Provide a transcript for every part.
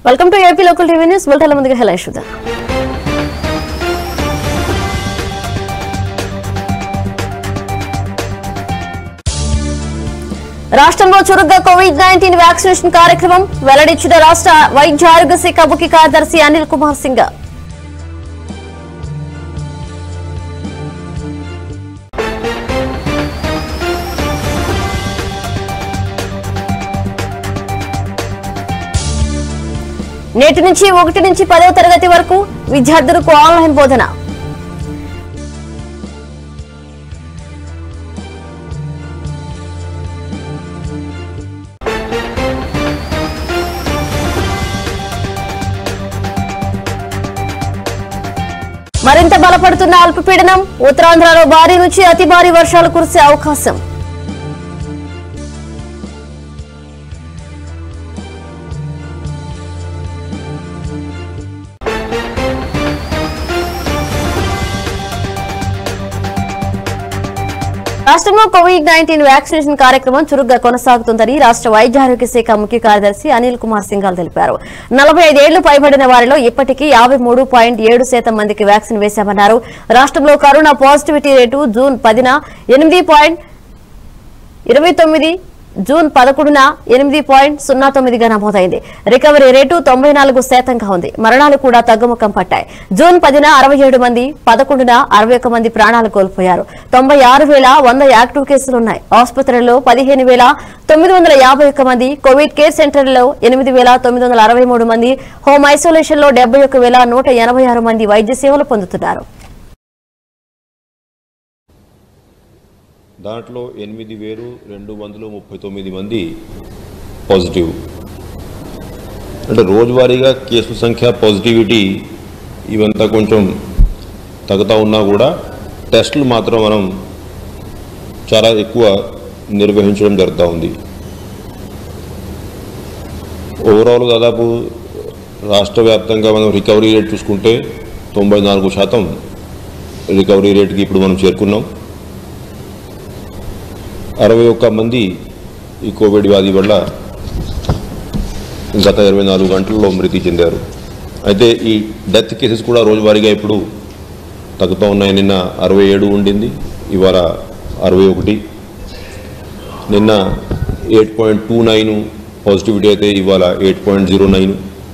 welcome to AP local TV news బులెటిన్ల ముందుగా హెలా చూద్దాం రాష్ట్రంలో చురుగ్గా కోవిడ్ నైన్టీన్ వ్యాక్సినేషన్ కార్యక్రమం వెల్లడించిన రాష్ట్ర వైద్య ఆరోగ్య శాఖ ముఖ్య కార్యదర్శి అనిల్ కుమార్ సింగ్ నేటి నుంచి ఒకటి నుంచి పదవ తరగతి వరకు విద్యార్థులకు ఆన్లైన్ బోధన మరింత బలపడుతున్న అల్పపీడనం ఉత్తరాంధ్రలో భారీ నుంచి అతి భారీ వర్షాలు కురిసే అవకాశం రాష్ట్రంలో కోవిడ్ నైన్టీన్ వ్యాక్సినేషన్ కార్యక్రమం చురుగ్గా కొనసాగుతుందని రాష్ట్ర వైద్య ఆరోగ్య శాఖ ముఖ్య కార్యదర్శి అనిల్ కుమార్ సింఘాల్ తెలిపారు నలభై ఐదేళ్లు పైబడిన వారిలో ఇప్పటికీ యాభై మూడు పాయింట్ ఏడు శాతం మందికి వ్యాక్సిన్ వేశామన్నారు రాష్ట్రంలో కరోనా పాజిటివిటీ రేటు జూన్ పదిన ఎనిమిది పాయింట్ ఇరవై తొమ్మిది జూన్ పదకొండున ఎనిమిది పాయింట్ సున్నా తొమ్మిదిగా నమోదైంది రికవరీ రేటు తొంభై నాలుగు శాతంగా ఉంది మరణాలు కూడా తగ్గుముఖం పట్టాయి జూన్ పదిన అరవై ఏడు మంది పదకొండున అరవై ఒక్క మంది ప్రాణాలు కోల్పోయారు తొంభై ఆరు వేల వంద యాక్టివ్ కేసులున్నాయి ఆసుపత్రుల్లో పదిహేను వేల తొమ్మిది వందల యాభై ఒక్క మంది కోవిడ్ కేర్ సెంటర్లలో ఎనిమిది వేల తొమ్మిది వందల అరవై మూడు మంది హోమ్ ఐసోలేషన్ లో డెబ్బై ఒక్క వేల నూట ఎనభై ఆరు మంది వైద్య సేవలు పొందుతున్నారు దాంట్లో ఎనిమిది వేలు రెండు వందల ముప్పై తొమ్మిది మంది పాజిటివ్ అంటే రోజువారీగా కేసుల సంఖ్య పాజిటివిటీ ఇవంతా కొంచెం తగ్గుతూ ఉన్నా కూడా టెస్టులు మాత్రం మనం చాలా ఎక్కువ నిర్వహించడం జరుగుతూ ఉంది ఓవరాల్ దాదాపు రాష్ట్ర వ్యాప్తంగా మనం రికవరీ రేట్ చూసుకుంటే తొంభై నాలుగు శాతం రికవరీ రేట్కి ఇప్పుడు మనం చేరుకున్నాం అరవై ఒక్క మంది ఈ కోవిడ్ వ్యాధి వల్ల గత ఇరవై నాలుగు గంటల్లో మృతి చెందారు అయితే ఈ డెత్ కేసెస్ కూడా రోజువారీగా ఇప్పుడు తగ్గుతూ ఉన్నాయి నిన్న అరవై ఏడు ఉండింది ఇవాళ అరవై ఒకటి నిన్న eight point two nine positivity అయితే ఇవాళ ఎయిట్ పాయింట్ జీరో నైన్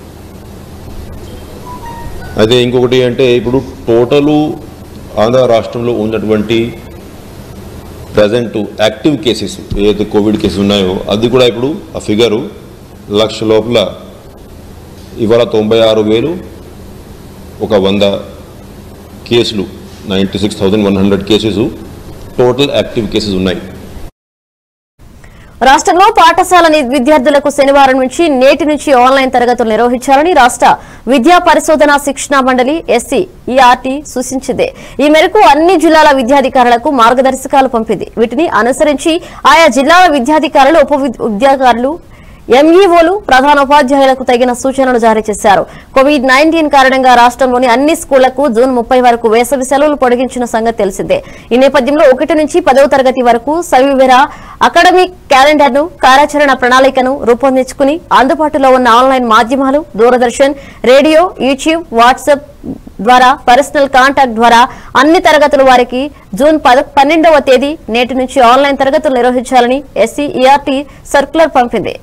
అయితే ఇంకొకటి అంటే ఇప్పుడు టోటలు ఆంధ్ర రాష్ట్రంలో ఉన్నటువంటి ప్రజెంట్ యాక్టివ్ కేసెస్ ఏదైతే కోవిడ్ కేసెస్ ఉన్నాయో అది కూడా ఇప్పుడు ఆ ఫిగరు లక్ష లోపల ఇవాళ తొంభై ఆరు వేలు ఒక వంద కేసులు ninety six thousand one hundred cases total active cases ఉన్నాయి రాష్ట్రంలో పాఠశాల ని- విద్యార్థులకు శనివారం నుంచి నేటి నుంచి ఆన్లైన్ తరగతులు నిర్వహించాలని రాష్ట్ర విద్యా పరిశోధన శిక్షణా మండలి ఎస్సీ ఈఆర్టీ సూచించింది ఈ మేరకు అన్ని జిల్లాల విద్యాధికారులకు మార్గదర్శకాలు పంపింది వీటిని అనుసరించి ఆయా జిల్లాల విద్యాధికారులు ఉప విద్- విద్యాధికారులు ఎంఈఓలు ప్రధానోపాధ్యాయులకు తగిన సూచనలు జారీ చేశారు కోవిడ్ నైన్టీన్ కారణంగా రాష్ట్రంలోని అన్ని స్కూళ్లకు జూన్ ముప్పై వరకు వేసవి సెలవులు పొడిగించిన సంగతి తెలిసిందే ఈ నేపథ్యంలో ఒకటి నుంచి పదవ తరగతి వరకు సవివెర అకాడమిక్ క్యాలెండర్ ను కార్యాచరణ ప్రణాళికను రూపొందించుకుని అందుబాటులో ఉన్న ఆన్లైన్ మాధ్యమాలు దూరదర్శన్ రేడియో యూట్యూబ్ వాట్సాప్ ద్వారా పర్సనల్ కాంటాక్ట్ ద్వారా అన్ని తరగతుల వారికి జూన్ పద పన్నెండవ తేదీ నేటి నుంచి ఆన్లైన్ తరగతులు నిర్వహించాలని ఎస్సీ ఈఆర్టీ సర్కులర్ పంపింది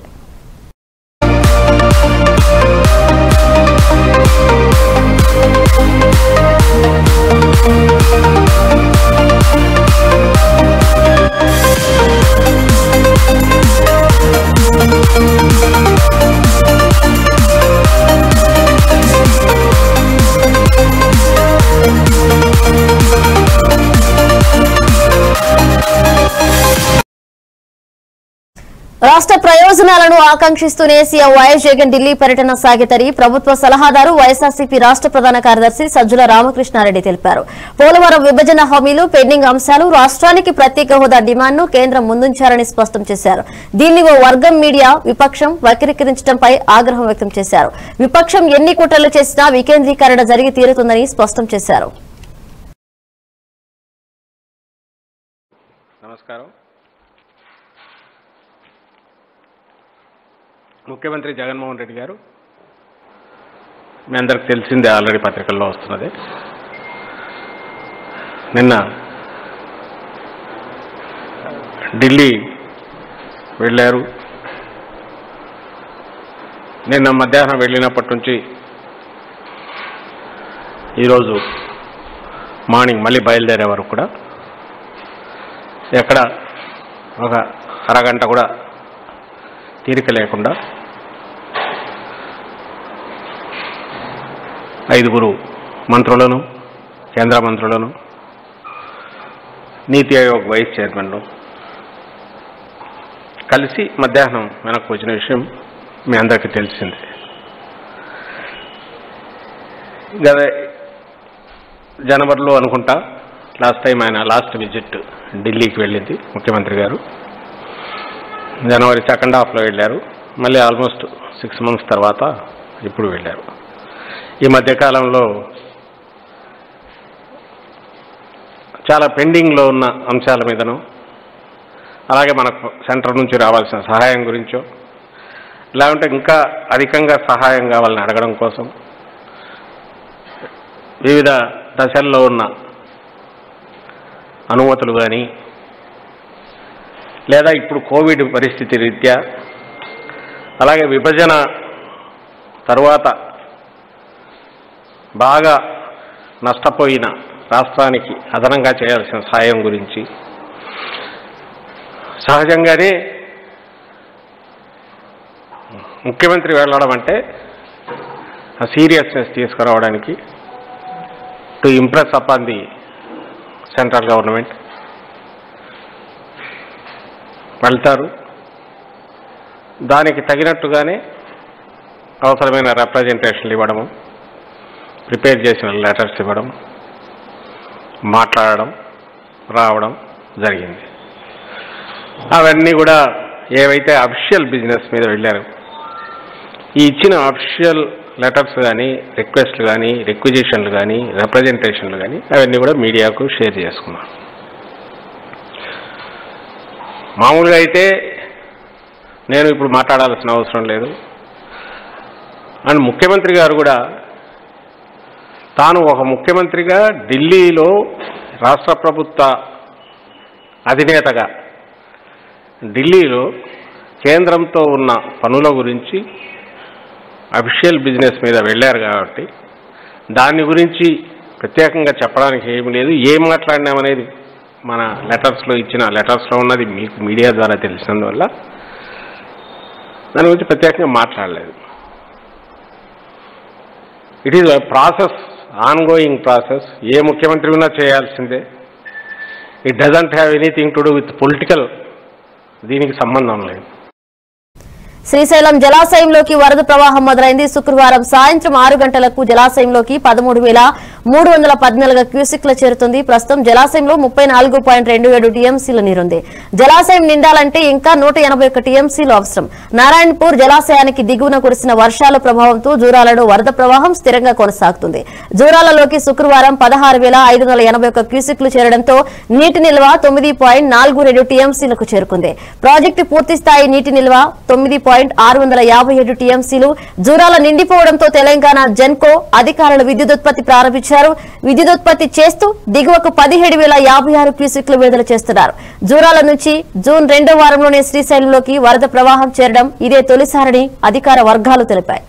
రాష్ట్ర ప్రయోజనాలను ఆకాంక్షిస్తూనే సీఎం వైఎస్ జగన్ ఢిల్లీ పర్యటన సాగితని ప్రభుత్వ సలహాదారు వైఎస్ఆర్సీపీ రాష్ట్ర ప్రధాన కార్యదర్శి సజ్జల రామకృష్ణారెడ్డి తెలిపారు పోలవరం విభజన హామీలు పెండింగ్ అంశాలు రాష్ట్రానికి ప్రత్యేక హోదా డిమాండ్ను కేంద్రం ముందుంచారని స్పష్టం చేశారు దీన్ని ఓ వర్గం మీడియా విపక్షం వక్రీకరించడంపై ఆగ్రహం వ్యక్తం చేశారు విపక్షం ఎన్ని కుట్రలు చేసినా వికేంద్రీకరణ జరిగి తీరుతుందని స్పష్టం చేశారు నమస్కారం ముఖ్యమంత్రి జగన్మోహన్ రెడ్డి గారు మీ అందరికి తెలిసిందే ఆల్రెడీ పత్రికల్లో వస్తున్నది నిన్న ఢిల్లీ వెళ్ళారు నిన్న మధ్యాహ్నం వెళ్ళినప్పటి నుంచి ఈరోజు మార్నింగ్ మళ్ళీ బయలుదేరే వరకు కూడా ఎక్కడ ఒక అరగంట కూడా తీరిక లేకుండా ఐదుగురు మంత్రులను కేంద్ర మంత్రులను నీతి ఆయోగ్ వైస్ చైర్మన్లు కలిసి మధ్యాహ్నం వెనక్కి వచ్చిన విషయం మీ అందరికీ తెలిసిందే గత జనవరిలో అనుకుంటా లాస్ట్ టైం ఆయన లాస్ట్ విజిట్ ఢిల్లీకి వెళ్ళింది ముఖ్యమంత్రి గారు జనవరి సెకండ్ హాఫ్లో వెళ్ళారు మళ్ళీ ఆల్మోస్ట్ సిక్స్ మంత్స్ తర్వాత ఇప్పుడు వెళ్ళారు ఈ మధ్యకాలంలో చాలా పెండింగ్లో ఉన్న అంశాల మీదను అలాగే మనకు సెంటర్ నుంచి రావాల్సిన సహాయం గురించో లేకుంటే ఇంకా అధికంగా సహాయం కావాలని అడగడం కోసం వివిధ దశల్లో ఉన్న అనుమతులు కానీ లేదా ఇప్పుడు కోవిడ్ పరిస్థితి రీత్యా అలాగే విభజన తరువాత బాగా నష్టపోయిన రాష్ట్రానికి అదనంగా చేయాల్సిన సాయం గురించి సహజంగానే ముఖ్యమంత్రి వెళ్ళడం అంటే ఆ సీరియస్నెస్ తీసుకురావడానికి to impress upon the central government వెళ్తారు దానికి తగినట్టుగానే అవసరమైన రిప్రజెంటేషన్లు ఇవ్వడము ప్రిపేర్ చేసిన లెటర్స్ ఇవ్వడం మాట్లాడడం రావడం జరిగింది అవన్నీ కూడా ఏవైతే అఫిషియల్ బిజినెస్ మీద వెళ్ళారు ఈ ఇచ్చిన అఫిషియల్ లెటర్స్ కానీ రిక్వెస్ట్లు కానీ రిక్విజిషన్లు కానీ రిప్రజెంటేషన్లు కానీ అవన్నీ కూడా మీడియాకు షేర్ చేసుకున్నాం మామూలుగా అయితే నేను ఇప్పుడు మాట్లాడాల్సిన అవసరం లేదు అండ్ ముఖ్యమంత్రి గారు కూడా తాను ఒక ముఖ్యమంత్రిగా ఢిల్లీలో రాష్ట్ర ప్రభుత్వ అధినేతగా ఢిల్లీలో కేంద్రంతో ఉన్న పనుల గురించి అఫిషియల్ బిజినెస్ మీద వెళ్ళారు కాబట్టి దాని గురించి ప్రత్యేకంగా చెప్పడానికి ఏమీ లేదు ఏం మాట్లాడినామనేది మన లెటర్స్లో ఇచ్చిన లెటర్స్లో ఉన్నది మీకు మీడియా ద్వారా తెలిసినందువల్ల దాని గురించి ప్రత్యేకంగా మాట్లాడలేదు it is process on going process ఏ ముఖ్యమంత్రి ఉన్నా చేయాల్సిందే it doesn't have anything to do with political దీనికి సంబంధం లేదు శ్రీశైలం జలాశయంలోకి వరద ప్రవాహం మొదలైంది శుక్రవారం సాయంత్రం ఆరు గంటలకు జలాశయంలోకి పదమూడు వేల మూడు వందల పద్నాలుగు క్యూసిక్ల చేరుతుంది ప్రస్తుతం జలాశయంలో ముప్పై నాలుగు పాయింట్ రెండు ఏడు టీఎంసీల నీరుంది జలాశయం నిండాలంటే ఇంకా నూట ఎనభై ఒక్క టీఎంసీలు అవసరం నారాయణపూర్ జలాశయానికి దిగువన కురిసిన వర్షాల ప్రభావంతో జూరాలలో వరద ప్రవాహం స్థిరంగా కొనసాగుతుంది జూరాలలోకి శుక్రవారం పదహారు వేల ఐదు వందల ఎనభై ఒక్క క్యూసిక్లు చేరడంతో నీటి నిల్వ తొమ్మిది పాయింట్ నాలుగు రెండు టీఎంసీలకు చేరుకుంది ప్రాజెక్టు పూర్తి స్థాయి నీటి నిల్వ తొమ్మిది పాయింట్ ఆరు వందల యాభై ఏడు టీఎంసీలు జూరాల నిండిపోవడంతో తెలంగాణ జెన్కో అధికారులు విద్యుదుత్పత్తి ప్రారంభించారు విద్యుదుత్పత్తి చేస్తూ దిగువకు పదిహేడు వేల యాభై ఆరు క్యూసిక్లు విడుదల చేస్తున్నారు జూరాల నుంచి జూన్ రెండో వారంలోనే శ్రీశైలంలోకి వరద ప్రవాహం చేరడం ఇదే తొలిసారని అధికార వర్గాలు తెలిపాయి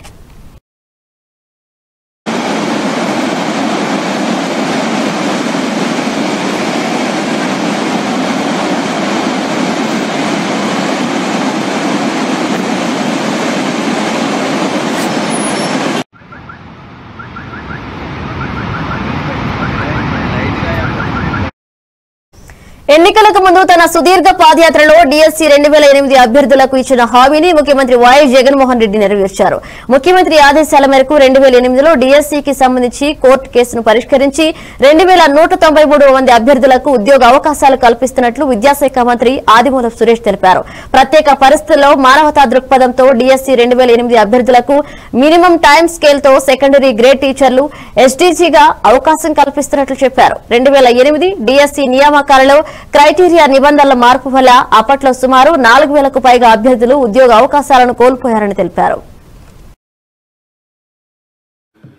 ఎన్నికలకు ముందు తన సుదీర్ఘ పాదయాత్రలో డిఎస్సీ రెండు వేల ఎనిమిది అభ్యర్థులకు ఇచ్చిన హామీని ముఖ్యమంత్రి వైఎస్ జగన్మోహన్ రెడ్డి నెరవేర్చారు ముఖ్యమంత్రి ఆదేశాల మేరకు రెండు వేల ఎనిమిదిలో డిఎస్సీకి సంబంధించి కోర్టు కేసును పరిష్కరించి రెండు వేల నూట తొంభై మూడు మంది అభ్యర్థులకు ఉద్యోగ అవకాశాలు కల్పిస్తున్నట్లు విద్యాశాఖ మంత్రి ఆదిమూలపు సురేష్ తెలిపారు ప్రత్యేక పరిస్థితుల్లో మానవతా దృక్పథంతో డిఎస్సీ రెండు వేల ఎనిమిది అభ్యర్థులకు మినిమం టైం స్కేల్ తో సెకండరీ గ్రేడ్ టీచర్లు ఎస్డీజీగా అవకాశం కల్పిస్తున్నట్లు చెప్పారు రెండు వేల ఎనిమిది డిఎస్సీ నియామకాలలో క్రైటీరియా నిబంధనల మార్పు వల్ల అప్పట్లో సుమారు నాలుగు వేలకు పైగా అభ్యర్థులు ఉద్యోగ అవకాశాలను కోల్పోయారని తెలిపారు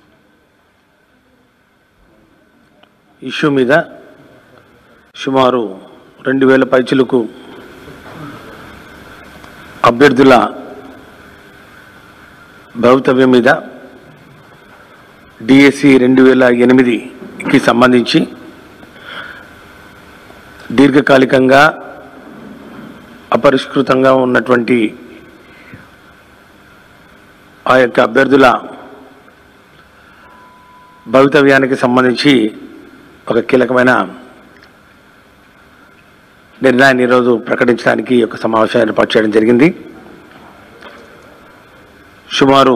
ఇష్యూ మీద సుమారు రెండు వేల పైచులకు అభ్యర్థుల భవితవ్యం మీద డిఎస్సి రెండు వేల ఎనిమిదికి సంబంధించి దీర్ఘకాలికంగా అపరిష్కృతంగా ఉన్నటువంటి ఆ యొక్క అభ్యర్థుల భవితవ్యానికి సంబంధించి ఒక కీలకమైన నిర్ణయాన్ని ఈరోజు ప్రకటించడానికి ఈ యొక్క సమావేశం ఏర్పాటు చేయడం జరిగింది సుమారు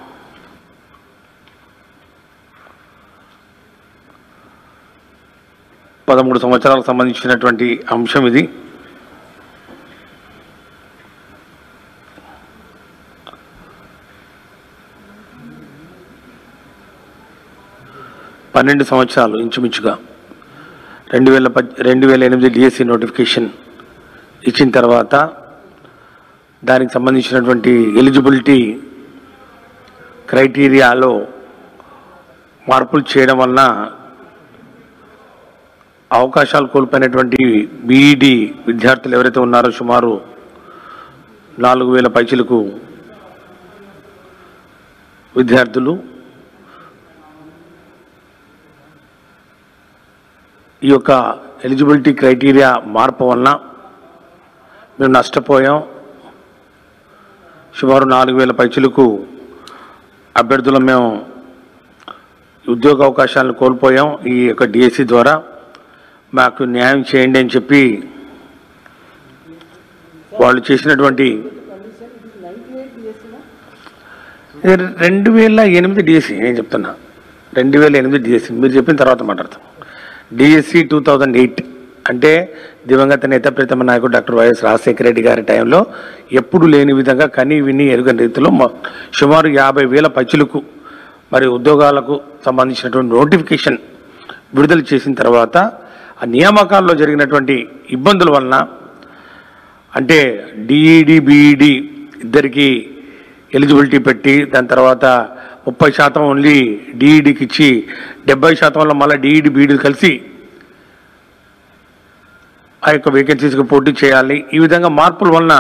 పదమూడు సంవత్సరాలకు సంబంధించినటువంటి అంశం ఇది పన్నెండు సంవత్సరాలు ఇంచుమించుగా రెండు వేల పద్ రెండు వేల ఎనిమిది డిఎస్సి నోటిఫికేషన్ ఇచ్చిన తర్వాత దానికి సంబంధించినటువంటి ఎలిజిబిలిటీ క్రైటీరియాలో మార్పులు చేయడం వలన అవకాశాలు కోల్పోయినటువంటి బీఈడి విద్యార్థులు ఎవరైతే ఉన్నారో సుమారు నాలుగు వేల పైచిలకు విద్యార్థులు ఈ యొక్క ఎలిజిబిలిటీ క్రైటీరియా మార్పు వలన మేము నష్టపోయాం సుమారు నాలుగు వేల పైచులకు అభ్యర్థులు మేము ఉద్యోగ అవకాశాలను కోల్పోయాం ఈ యొక్క డిఎస్సి ద్వారా మాకు న్యాయం చేయండి అని చెప్పి వాళ్ళు చేసినటువంటి ఇది రెండు వేల ఎనిమిది డిఎస్సి నేను చెప్తున్నా రెండు వేల ఎనిమిది డిఎస్సి మీరు చెప్పిన తర్వాత మాట్లాడతాం డిఎస్సి టూ థౌజండ్ ఎయిట్ అంటే దివంగత నేత ప్రీతమ నాయకుడు డాక్టర్ వైఎస్ రాజశేఖర రెడ్డి గారి టైంలో ఎప్పుడు లేని విధంగా కని విని ఎరుగని రీతిలో మొ- సుమారు యాభై వేల పచ్చులకు మరి ఉద్యోగాలకు సంబంధించినటువంటి నోటిఫికేషన్ విడుదల చేసిన తర్వాత ఆ నియామకాల్లో జరిగినటువంటి ఇబ్బందుల వలన అంటే డిఈడి బిఈడి ఇద్దరికి ఎలిజిబిలిటీ పెట్టి దాని తర్వాత ముప్పై శాతం ఓన్లీ డిఈడికి ఇచ్చి డెబ్బై శాతంలో మళ్ళీ డిఈడి బీఈడీలు కలిసి ఆ యొక్క వేకెన్సీస్కి పోటీ చేయాలి ఈ విధంగా మార్పుల వలన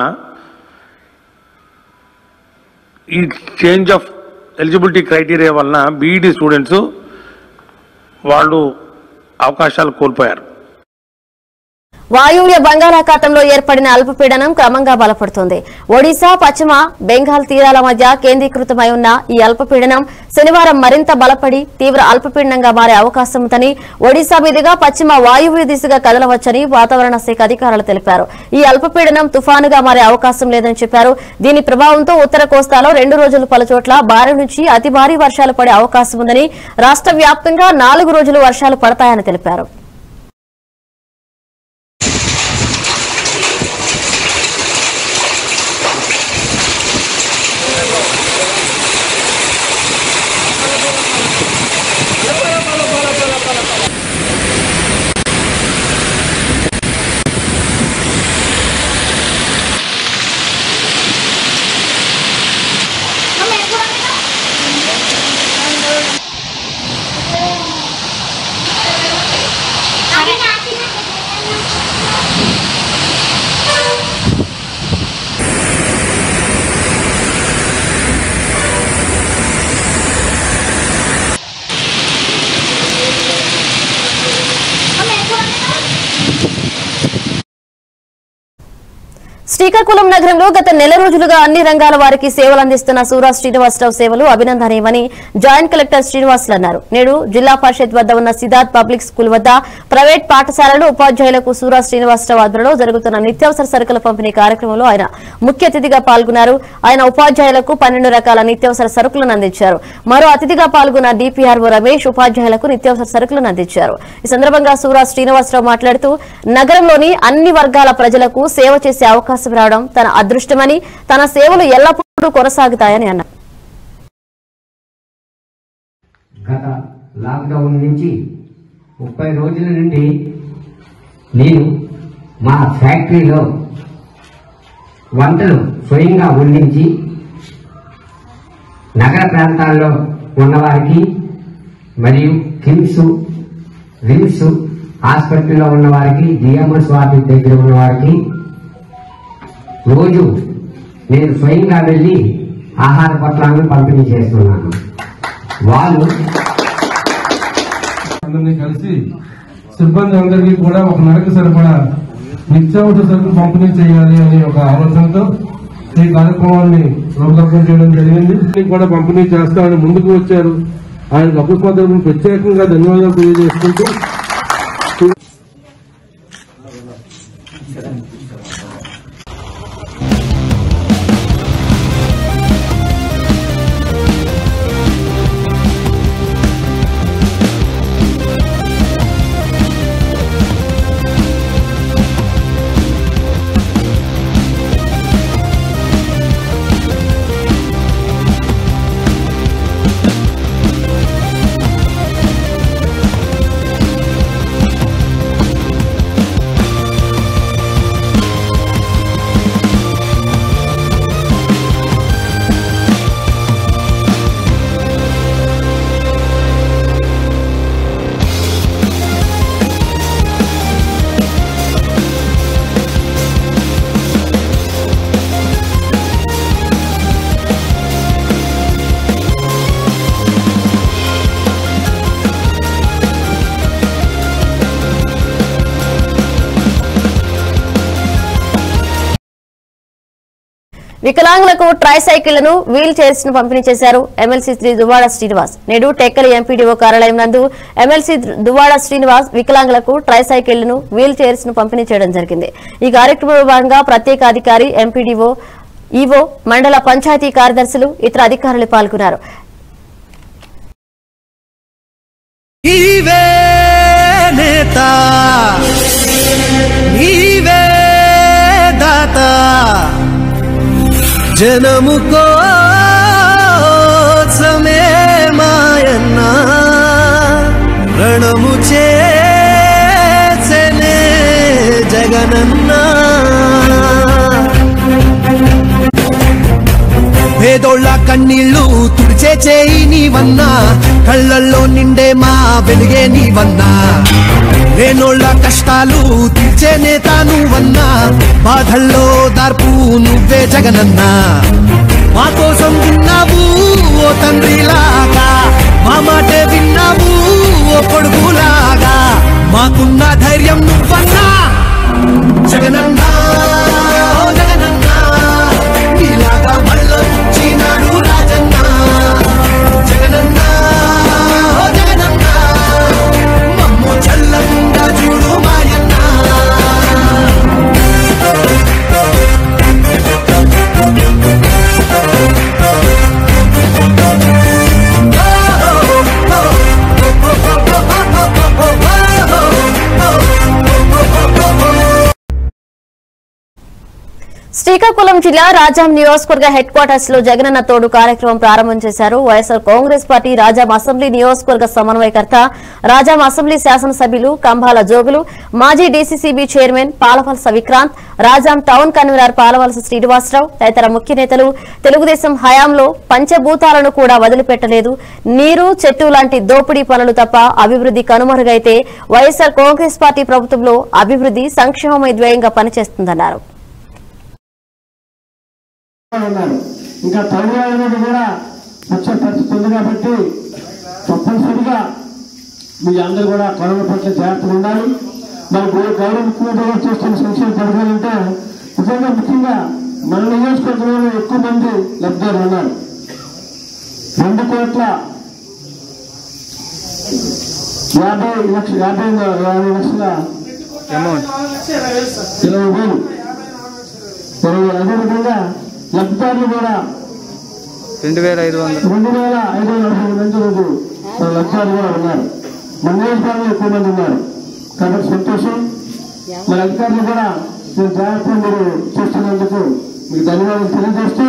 ఈ చేంజ్ ఆఫ్ ఎలిజిబిలిటీ క్రైటీరియా వలన బీఈడి స్టూడెంట్స్ వాళ్ళు అవకాశాలు కోల్పోయారు వాయువ్య బంగాళాఖాతంలో ఏర్పడిన అల్పపీడనం క్రమంగా బలపడుతోంది ఒడిశా పశ్చిమ బెంగాల్ తీరాల మధ్య కేంద్రీకృతమై ఉన్న ఈ అల్పపీడనం శనివారం మరింత బలపడి తీవ్ర అల్పపీడనంగా మారే అవకాశం ఉందని ఒడిశా మీదుగా పశ్చిమ వాయువ్య దిశగా కదలవచ్చని వాతావరణ శాఖ అధికారులు తెలిపారు ఈ అల్పపీడనం తుఫానుగా మారే అవకాశం లేదని చెప్పారు దీని ప్రభావంతో ఉత్తర కోస్తాలో రెండు రోజులు పలుచోట్ల భారీ నుంచి అతి భారీ వర్షాలు పడే అవకాశం ఉందని రాష్ట్ర వ్యాప్తంగా నాలుగు రోజులు వర్షాలు పడతాయని తెలిపారు శ్రీకాకుళం నగరంలో గత నెల రోజులుగా అన్ని రంగాల వారికి సేవలు అందిస్తున్న సూరా శ్రీనివాసరావు సేవలు అభినందనీయమని జాయింట్ కలెక్టర్ శ్రీనివాసులు అన్నారు నేడు జిల్లా పరిషత్ వద్ద ఉన్న సిద్ధార్థ్ పబ్లిక్ స్కూల్ వద్ద ప్రైవేట్ పాఠశాలలు ఉపాధ్యాయులకు సూరా శ్రీనివాసరావు ఆధ్వర్యంలో జరుగుతున్న నిత్యావసర సరుకుల పంపిణీ కార్యక్రమంలో ఆయన ముఖ్య అతిథిగా పాల్గొన్నారు ఆయన ఉపాధ్యాయులకు పన్నెండు రకాల నిత్యావసర సరుకులను అందించారు మరో అతిథిగా పాల్గొన్న డిపిఆర్ఓ రమేష్ ఉపాధ్యాయులకు నిత్యావసర సరుకులను అందించారు ఈ సందర్భంగా సూరా శ్రీనివాసరావు మాట్లాడుతూ నగరంలోని అన్ని వర్గాల ప్రజలకు సేవ చేసే అవకాశం రావడం తన అదృష్టమని తన సేవలు ఎల్లప్పుడూ కొనసాగుతాయని అన్నారు గత లాక్డౌన్ నుంచి ముప్పై రోజుల నుండి నేను మా ఫ్యాక్టరీలో వంటలు స్వయంగా వండించి నగర ప్రాంతాల్లో ఉన్నవారికి మరియు కిమ్స్ రిమ్స్ హాస్పిటల్లో ఉన్న వారికి జిఎంఎస్ వార్డు దగ్గర ఉన్న వారికి రోజు నేను స్వయంగా వెళ్ళి ఆహార పట్లను పంపిణీ చేస్తున్నాను వాళ్ళు అందరినీ కలిసి సిబ్బంది అందరికీ కూడా ఒక నెలకు సరిపడా నిత్యావసర సరుకులు పంపిణీ చేయాలి అనే ఒక ఆలోచనతో ఈ కార్యక్రమాన్ని రూపకల్పన చేయడం జరిగింది దీనికి కూడా పంపిణీ చేస్తామని ముందుకు వచ్చారు ఆయనకు అకస్మాత్ ప్రత్యేకంగా ధన్యవాదాలు తెలియజేసుకుంటూ వికలాంగులకు ట్రై సైకిళ్లను వీల్ చైర్స్ ను పంపిణీ చేశారు ఎమ్మెల్సీ శ్రీ దువ్వాడ శ్రీనివాస్ నేడు టెక్కలి ఎంపీడీఓ కార్యాలయం నందు ఎమ్మెల్సీ దువ్వాడ శ్రీనివాస్ వికలాంగులకు ట్రై సైకిళ్లను వీల్ చైర్స్ ను పంపిణీ చేయడం జరిగింది ఈ కార్యక్రమంలో భాగంగా ప్రత్యేక అధికారి ఎంపీడీఓ ఈవో మండల పంచాయతీ కార్యదర్శులు ఇతర అధికారులు పాల్గొన్నారు నీవే నేత నీవే దాత జనము కోసమే మాయన్న రణము చేసనే జగనన్నా పేదోళ్ళ కన్నీళ్లు తుడిచే చేయి నీవన్నా కళ్ళల్లో నిండే మా వెలుగే నీవన్నా లేనోళ్ళ కష్టాలు తీర్చే నేత నువ్వన్నా బాధల్లో దార్పు నువ్వే జగనన్నా మా కోసం విన్నావు ఓ తండ్రిలాగా మా మాటే విన్నావు ఓ కొడుకులాగా మాకున్న ధైర్యం నువ్వన్నా జగనన్నా ఓ జగనన్నా నీలాగా మళ్ళొచ్చినాడు రాజన్నా జగనన్నా ఓ జగనన్నా మమ్ము చల్లంగా చూడు మాయన్నా శ్రీకాకుళం జిల్లా రాజాం నియోజకవర్గ హెడ్ క్వార్టర్స్ లో జగనన్న తోడు కార్యక్రమం ప్రారంభం చేశారు వైఎస్ఆర్ కాంగ్రెస్ పార్టీ రాజాం అసెంబ్లీ నియోజకవర్గ సమన్వయకర్త రాజాం అసెంబ్లీ శాసనసభ్యులు కంభాల జోగులు మాజీ DCCB chairman Palavalasa Vikranth Rajam town convenor Palavalasa Srinivasa Rao తదితర ముఖ్య నేతలు తెలుగుదేశం హయాంలో పంచభూతాలను కూడా వదిలిపెట్టలేదు నీరు చెట్టు లాంటి దోపిడీ పనులు తప్ప అభివృద్ధి కనుమరుగైతే వైఎస్ఆర్ కాంగ్రెస్ పార్టీ ప్రభుత్వంలో అభివృద్ధి సంక్షేమమే ధ్యేయంగా పనిచేస్తుందన్నారు ఉన్నారు ఇంకా తమిళ అనేది కూడా వచ్చే పరిస్థితి ఉంది కాబట్టి తప్పనిసరిగా మీ అందరూ కూడా కరోనా పట్ల జాగ్రత్తగా ఉండాలి మన గౌ- గౌరవ ముఖ్యమంత్రి గారు చేస్తున్న సంక్షేమ పథకాలంటే నిజంగా ముఖ్యంగా మన నియోజకవర్గంలో ఎక్కువ మంది లబ్ధిదారులు ఉన్నారు రెండు కోట్ల యాభై లక్ష యాభై యాభై లక్షల ఇరవై వేలు ఇరవై అదేవిధంగా లబ్ధిదారులు కూడా రెండు వేల ఐదు వందలు రెండు వేల ఐదు వందల నలభై మంది రోజు మన లబ్ధిదారులు కూడా ఉన్నారు మన నియోజకవర్గంలో ఎక్కువ మంది ఉన్నారు కాబట్టి సంతోషం మన అధికారులు కూడా మీరు జాగ్రత్తగా మీరు చూస్తున్నందుకు మీకు ధన్యవాదాలు తెలియజేస్తూ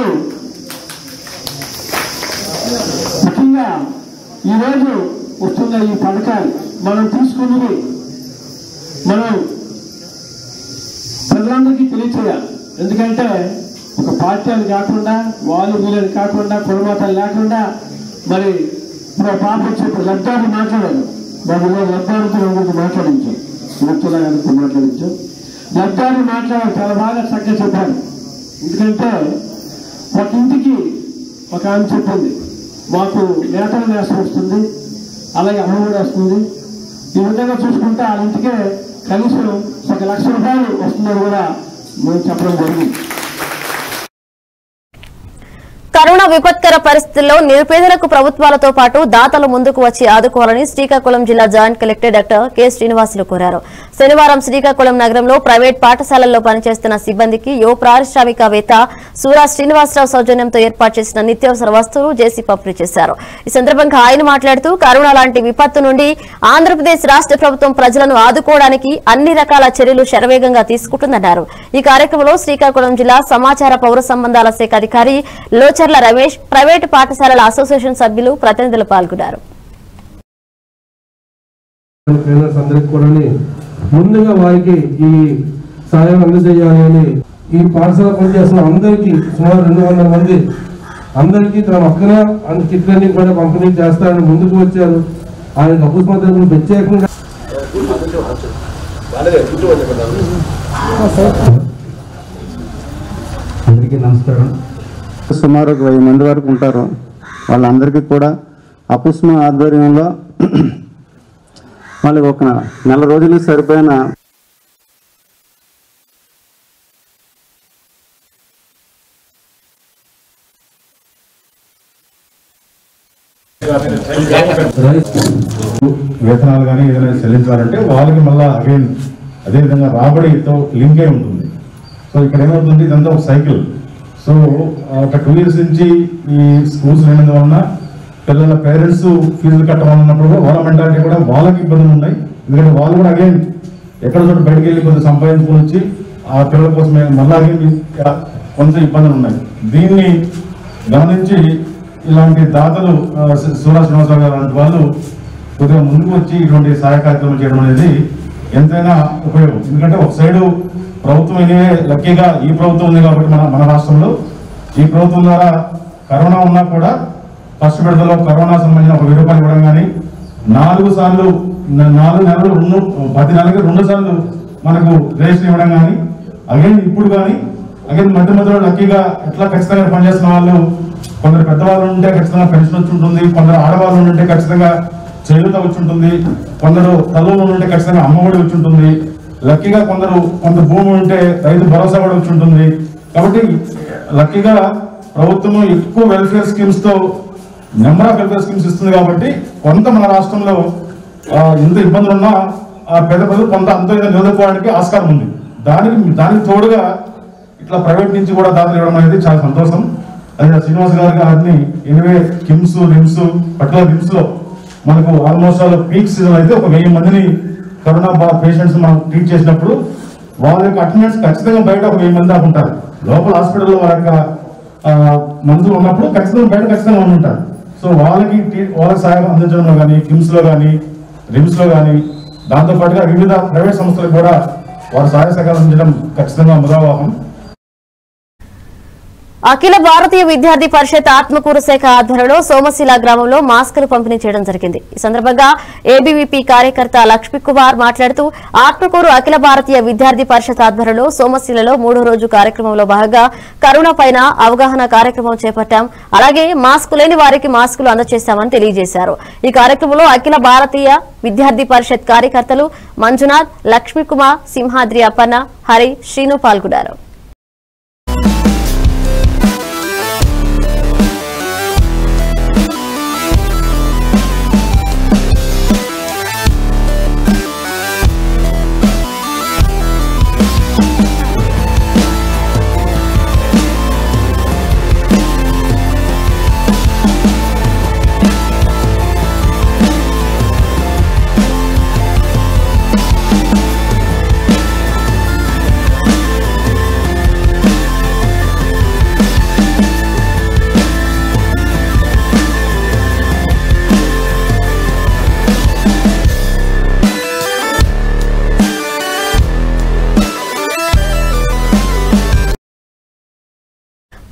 ముఖ్యంగా ఈరోజు వస్తున్న ఈ పథకాలు మనం తీసుకున్నది మనం ప్రజలందరికీ తెలియచేయాలి ఎందుకంటే ఒక పార్టీ అని కాకుండా వాళ్ళు వీళ్ళని కాకుండా కులమతాలు లేకుండా మరి ఇప్పుడు ఆ పాప చెప్పి లబ్ధాన్ని మాట్లాడారు దానిలో లబ్ధార్థుల గురించి మాట్లాడించాం మూర్తుల గారితో మాట్లాడించాం లబ్ధాన్ని మాట్లాడారు చాలా బాగా చక్కగా చెప్పారు ఎందుకంటే ఒక ఇంటికి ఒక ఆమె చెప్పింది మాకు నేతల నేసం వస్తుంది అలాగే అమ్మఒడి వస్తుంది ఈ విధంగా చూసుకుంటే ఆ ఇంటికే కనీసం ఒక లక్ష రూపాయలు వస్తుందని కూడా మేము చెప్పడం జరిగింది కరోనా విపత్కర పరిస్థితుల్లో నిరుపేదలకు ప్రభుత్వాలతో పాటు దాతలు ముందుకు వచ్చి ఆదుకోవాలని శ్రీకాకుళం జిల్లా joint collector doctor K Srinivasulu కోరారు శనివారం శ్రీకాకుళం నగరంలో ప్రైవేట్ పాఠశాలల్లో పనిచేస్తున్న సిబ్బందికి యువ పారిశ్రామికవేత్త సూరా శ్రీనివాసరావు సౌజన్యంతో ఏర్పాటు చేసిన నిత్యావసర వస్తువులు జేసీ పంపిణీ చేశారు ఈ సందర్భంగా ఆయన మాట్లాడుతూ కరోనా లాంటి విపత్తు నుండి ఆంధ్రప్రదేశ్ రాష్ట్ర ప్రభుత్వం ప్రజలను ఆదుకోవడానికి అన్ని రకాల చర్యలు శరవేగంగా తీసుకుంటుందన్నారు ఈ కార్యక్రమంలో శ్రీకాకుళం జిల్లా సమాచార పౌర సంబంధాల శాఖ అధికారి లోచర్ల రమేష్ ప్రైవేటు పాఠశాలల అసోసియేషన్ సభ్యులు ప్రతినిధులు పాల్గొన్నారు ట్రైనర్స్ అందరికి కూడా ముందుగా వారికి ఈ సాయం అందజేయాలి అని ఈ పాఠశాల పనిచేస్తున్న అందరికీ సుమారు రెండు వందల మంది అందరికీ తమ అక్కన అండ్ కిట్లన్నీ కూడా పంపిణీ చేస్తారని ముందుకు వచ్చారు ఆయనకు అపుస్మతులకు ప్రత్యేకంగా అందరికీ నమస్కారం సుమారు ఒక వెయ్యి మంది వరకు ఉంటారు వాళ్ళందరికీ కూడా అపుస్మ ఆధ్వర్యంలో వాళ్ళకి ఒక నెల రోజులకు సరిపోయిన వేతనాలు కానీ ఏదైనా చెల్లించాలంటే వాళ్ళకి మళ్ళీ అగైన్ అదేవిధంగా రాబడితో లింక్ అయి ఉంటుంది సో ఇక్కడ ఏమవుతుంది ఇదంతా ఒక సైకిల్ సో ఒక టూ ఇయర్స్ నుంచి ఈ స్కూల్స్ లేనందు వలన పిల్లల పేరెంట్స్ ఫీజులు కట్టమన్నప్పుడు వాళ్ళ మెంటాలిటీ కూడా వాళ్ళకి ఇబ్బందులు ఉన్నాయి ఎందుకంటే వాళ్ళు కూడా అగైన్ ఎక్కడ చోట బయటకు వెళ్ళి కొంచెం సంపాదించుకొని వచ్చి ఆ పిల్లల కోసమే మళ్ళీ again కొంచెం ఇబ్బందులు ఉన్నాయి దీన్ని గమనించి ఇలాంటి దాతలు ఆ, సు- సూరా శ్రీనివాసరావు గారు లాంటి వాళ్ళు కొద్దిగా ముందుకు వచ్చి ఇటువంటి సహాయ కార్యక్రమం చేయడం అనేది ఎంతైనా ఉపయోగం ఎందుకంటే ఒక సైడు ప్రభుత్వం ఇదే లక్కీగా ఈ ప్రభుత్వం ఉంది కాబట్టి మన మన రాష్ట్రంలో ఈ ప్రభుత్వం ద్వారా కరోనా ఉన్నా కూడా ఫస్ట్ విడతలో కరోనా సంబంధించిన ఒక వెయ్యి రూపాయలు ఇవ్వడం కానీ నాలుగు సార్లు న- నాలుగు నెలలు రెండు పది నెలలకి రెండు సార్లు మనకు రేషన్ ఇవ్వడం కానీ అగైన్ ఇప్పుడు కానీ అగైన్ మధ్య మధ్యలో లక్కీగా ఎట్లా ఖచ్చితంగా పనిచేస్తున్న వాళ్ళు కొందరు పెద్దవాళ్ళు ఉంటే ఖచ్చితంగా పెన్షన్ వచ్చి ఉంటుంది కొందరు ఆడవాళ్ళు ఉంటే ఖచ్చితంగా చేయూత వచ్చి ఉంటుంది కొందరు తల్లులు ఉంటే ఖచ్చితంగా అమ్మఒడి వచ్చి ఉంటుంది లక్కీగా కొందరు కొంత భూమి ఉంటే రైతు భరోసా కూడా వచ్చి ఉంటుంది కాబట్టి లక్కీగా ప్రభుత్వం ఎక్కువ వెల్ఫేర్ స్కీమ్స్ తో నెంబర్ ఆఫ్ వెల్ఫేర్ స్కీమ్స్ ఇస్తుంది కాబట్టి కొంత మన రాష్ట్రంలో ఆ, ఎంత ఇబ్బందులు ఉన్నా ఆ పేద ప్రజలు కొంత అంత ఇదో నిలదొక్కుకోవడానికి ఆస్కారం ఉంది దానికి దానికి తోడుగా ఇట్లా ప్రైవేట్ నుంచి కూడా దాతలు ఇవ్వడం అనేది చాలా సంతోషం అదే శ్రీనివాస్ గారి గారిని ఎనివే కిమ్స్ రిమ్స్ పర్టికులర్ రిమ్స్ లో మనకు ఆల్మోస్ట్ ఆల్ పీక్ సీజన్ అయితే ఒక వెయ్యి మందిని కరోనా పేషెంట్స్ మనం ట్రీట్ చేసినప్పుడు వాళ్ళ యొక్క అటెండెన్స్ ఖచ్చితంగా బయట ఒక వెయ్యి మంది దాకా ఉంటారు లోపల హాస్పిటల్లో వాళ్ళ యొక్క ఆ, మందులు ఉన్నప్పుడు ఖచ్చితంగా బయట ఖచ్చితంగా ఉండి ఉంటారు సో వాళ్ళకి ట్రీ- వాళ్ళకి సహాయం అందించడంలో కానీ కిమ్స్ లో కానీ రిమ్స్ లో కానీ దాంతో పాటుగా వివిధ ప్రైవేట్ సంస్థలకు కూడా వారు సహాయ సహకారం అందించడం ఖచ్చితంగా ముదావాహం అఖిల భారతీయ విద్యార్థి పరిషత్ ఆత్మకూరు శాఖ ఆధ్వర్యంలో సోమశిల గ్రామంలో మాస్కులు పంపిణీ చేయడం జరిగింది ఈ సందర్భంగా ఏబీవీపీ కార్యకర్త లక్ష్మీ కుమార్ మాట్లాడుతూ ఆత్మకూరు అఖిల భారతీయ విద్యార్థి పరిషత్ ఆధ్వర్యంలో సోమశిలలో మూడో రోజు కార్యక్రమంలో భాగంగా కరోనా పైన అవగాహన కార్యక్రమం చేపట్టాం అలాగే మాస్కు లేని వారికి మాస్కులు అందజేశామని తెలియజేశారు ఈ కార్యక్రమంలో అఖిల భారతీయ విద్యార్థి పరిషత్ కార్యకర్తలు మంజునాథ్ లక్ష్మీ కుమార్ సింహాద్రి అప్పన్న హరి శ్రీను పాల్గొన్నారు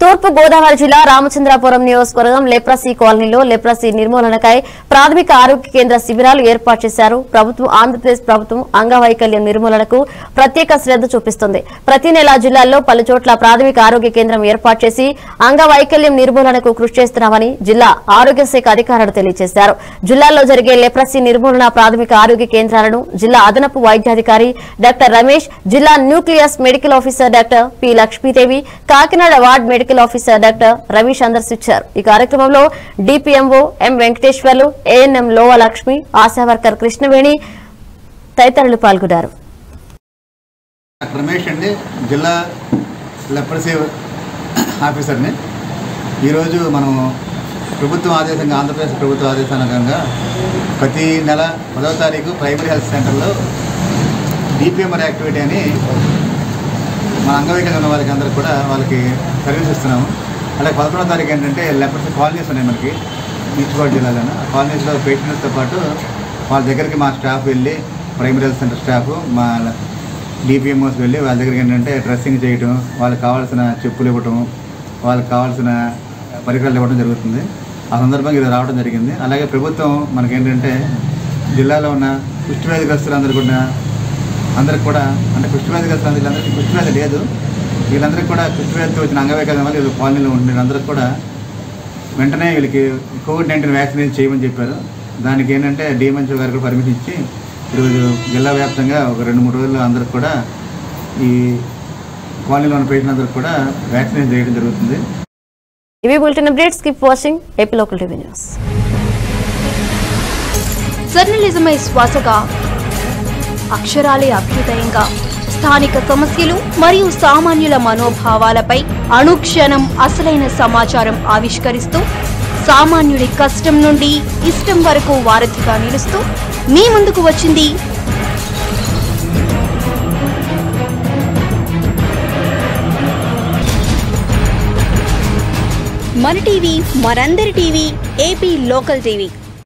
తూర్పు గోదావరి జిల్లా రామచంద్రాపురం నియోజకవర్గం లెప్రసీ కాలనీలో లెప్రసీ నిర్మూలనకై ప్రాథమిక ఆరోగ్య కేంద్ర శిబిరాలు ఏర్పాటు చేశారు ప్రభుత్వం ఆంధ్రప్రదేశ్ ప్రభుత్వం అంగవైకల్యం నిర్మూలనకు ప్రత్యేక శ్రద్ధ చూపిస్తుంది ప్రతి నెల జిల్లాల్లో పలు చోట్ల ప్రాథమిక ఆరోగ్య కేంద్రం ఏర్పాటు చేసి అంగవైకల్యం నిర్మూలనకు కృషి చేస్తున్నామని జిల్లా ఆరోగ్య శాఖ అధికారులు తెలియజేశారు జిల్లాలో జరిగే లెప్రసీ నిర్మూలన ప్రాథమిక ఆరోగ్య కేంద్రాలను జిల్లా అదనపు వైద్యాధికారి డాక్టర్ రమేష్ జిల్లా nucleus medical officer doctor P Lakshmi Devi Kakinada ward medical officer doctor Ravi సందర్శించారు ఈ కార్యక్రమంలో DPMO M Venkateswarlu ANM Lova Lakshmi ASHA worker Krishnaveni తదితరులు పాల్గొన్నారు డాక్టర్ రమేష్ అండి జిల్లా లెప్రసీ ఆఫీసర్ని ఈరోజు మనం ప్రభుత్వం ఆదేశంగా ఆంధ్రప్రదేశ్ ప్రభుత్వ ఆదేశానుగంగా ప్రతి నెల పదవ తారీఖు ప్రైమరీ హెల్త్ సెంటర్లో డిపిఎంఆర్ యాక్టివిటీ అని మన అంగవైకల్యం ఉన్న వారికి అందరికి కూడా వాళ్ళకి సర్వీస్ ఇస్తున్నాము అలాగే పదకొండవ తారీఖు ఏంటంటే లెపర్సీ కాలనీస్ ఉన్నాయి మనకి ఈస్ట్గోడ్ జిల్లాలో ఆ కాలనీస్లో పేషెంట్స్తో పాటు వాళ్ళ దగ్గరికి మా స్టాఫ్ వెళ్ళి ప్రైమరీ హెల్త్ సెంటర్ స్టాఫ్ మా డిపిఎంఓస్ వెళ్ళి వాళ్ళ దగ్గరికి ఏంటంటే డ్రెస్సింగ్ చేయటం వాళ్ళకి కావాల్సిన చెప్పులు ఇవ్వటం వాళ్ళకి కావాల్సిన పరికరాలు ఇవ్వడం జరుగుతుంది ఆ సందర్భంగా ఇది రావడం జరిగింది అలాగే ప్రభుత్వం మనకేంటంటే జిల్లాలో ఉన్న కుష్టి వ్యాధిగ్రస్తులందరూ కూడా అందరికి కూడా అంటే కుష్టి వ్యాధిగ్రస్తులు వీళ్ళందరికీ కుష్టి వ్యాధి లేదు వీళ్ళందరికీ కూడా కుష్టి వ్యాధితో వచ్చిన అంగవైకల్యం వల్ల వీళ్ళు కాలనీలో ఉంటున్న వీళ్ళందరికీ కూడా వెంటనే వీళ్ళకి కోవిడ్ నైన్టీన్ వ్యాక్సినేషన్ చేయమని చెప్పారు దానికి ఏంటంటే డిఎంహెచ్ఓ గారు కూడా పర్మిషన్ ఇచ్చి ఈరోజు జిల్లా వ్యాప్తంగా ఒక రెండు మూడు రోజులు అందరికి కూడా ఈ కాలనీలో ఉన్న పేషెంట్ అందరికి కూడా వ్యాక్సినేషన్ చేయడం జరుగుతుంది ఇవి bulletin updates keep watching AP local TV news జర్నలిజమే శ్వాసగా అక్షరాలే అభ్యుదయంగా స్థానిక సమస్యలు మరియు సామాన్యుల మనోభావాలపై అనుక్షణం అసలైన సమాచారం ఆవిష్కరిస్తూ సామాన్యుడి కష్టం నుండి ఇష్టం వరకు వారధిగా నిలుస్తూ మీ ముందుకు వచ్చింది మన టీవీ మనందరి టీవీ ఏపీ లోకల్ టీవీ